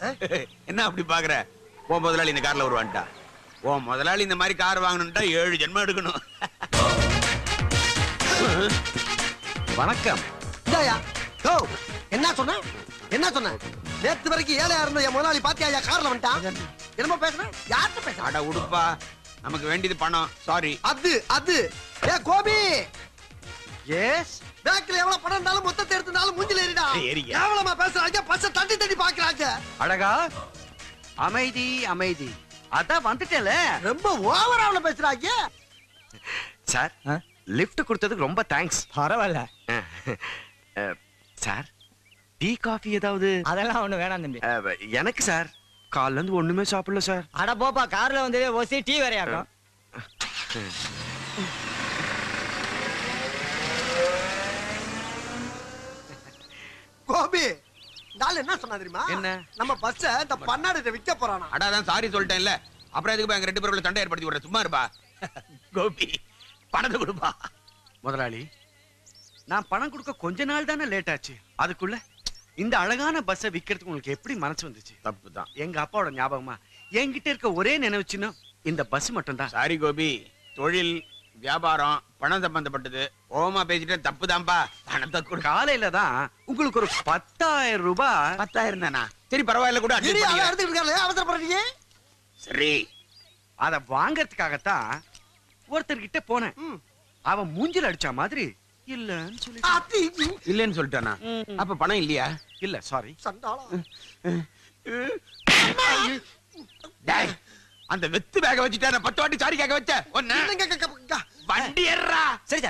என்ன அப்படி பாக்குற உன் முதலாளி இந்த கார்ல வருவான்ட்டா உன் முதலாளி இந்த மாதிரி கார் வாங்கணும்ட்டா ஏழு ஜென்மம் எடுக்கணும் வணக்கம் இந்தாயா ஓ என்ன சொன்ன என்ன சொன்ன நேத்து வரைக்கும் ஏழையா இருந்த என் முதலாளி பாத்தியா கார்ல வந்துட்டான் என்னமோ பேசுறேன் யார்கிட்ட பேசுற அட உடுப்பா நமக்கு வேண்டியது பணம் சாரி அது அது ஏ கோபி எஸ் பேங்க்ல எவ்வளவு பணம் இருந்தாலும் மொத்தத்தை எடுத்திருந்தாலும் மூஞ்சில ஏறிடா ஏறிங்க. கேவலமா பேசுறாங்க பஸ்ஸ தட்டி தட்டி பாக்குறாங்க அழகா அமைதி அமைதி அதான் வந்துட்டேல ரொம்ப ஓவராவுல பேசுறாங்க சார் லிஃப்ட் கொடுத்ததுக்கு ரொம்ப தேங்க்ஸ் பரவாயில்ல சார் டீ காஃபி ஏதாவது அதெல்லாம் ஒண்ணு வேணாம் தம்பி அஹ், எனக்கு சார் கால்ல இருந்து ஒண்ணுமே சாப்பிடல சார் அட போப்பா கார்ல வந்து ஒசி டீ வேறையாக்கும் கோபி நாள் என்ன சொன்னா தெரியுமா என்ன? நம்ம பஸ்ஸ இந்த பன்னாடு விற்க போறானா அடாதான் சாரி சொல்லிட்டேன்ல அப்புறம் எதுக்கு எங்க ரெண்டு பேருக்குள்ள சண்டை ஏற்படுத்தி விடுற சும்மா இருப்பா கோபி பணத்தை கொடுப்பா முதலாளி நான் பணம் கொடுக்க கொஞ்ச நாள் தானே லேட் ஆச்சு அதுக்குள்ள இந்த அழகான பஸ்ஸை விக்கிறதுக்கு உங்களுக்கு எப்படி மனசு வந்துச்சு தப்பு தான் எங்க அப்பாவோட ஞாபகமா என்கிட்ட இருக்க ஒரே நினைவு சின்னம் இந்த பஸ் மட்டும் தான் சாரி கோபி தொழில் வியாபாரம் பணம் சம்பந்தப்பட்டது ஓமா பேசிட்டு தப்பு தான்ப்பா பணத்தை கொடு காலையில தான் உங்களுக்கு ஒரு பத்தாயிரம் ரூபாய் பத்தாயிரம் தானா சரி பரவாயில்ல கூட adjust இரு அவன் பண்ணிக்கிறேன். எடுத்துட்டு இருக்காரு அவசரப்படுறீங்க சரி அத வாங்கறதுக்காகத்தான் ஒருத்தர்கிட்ட போனேன் ம். அவன் மூஞ்சில அடிச்ச மாதிரி இல்லன்னு சொல்லி அத்தி இல்லன்னு சொல்லிட்டானா அப்ப பணம் இல்லையா இல்ல சாரி சண்டாளம் டேய் அந்த வெத்து பேக வச்சுட்டா நான் பத்து வாட்டி சாரி கேட்க வச்ச ஒன்னு இல்லைங்க, க- க- க- வண்டி ஏறா சரி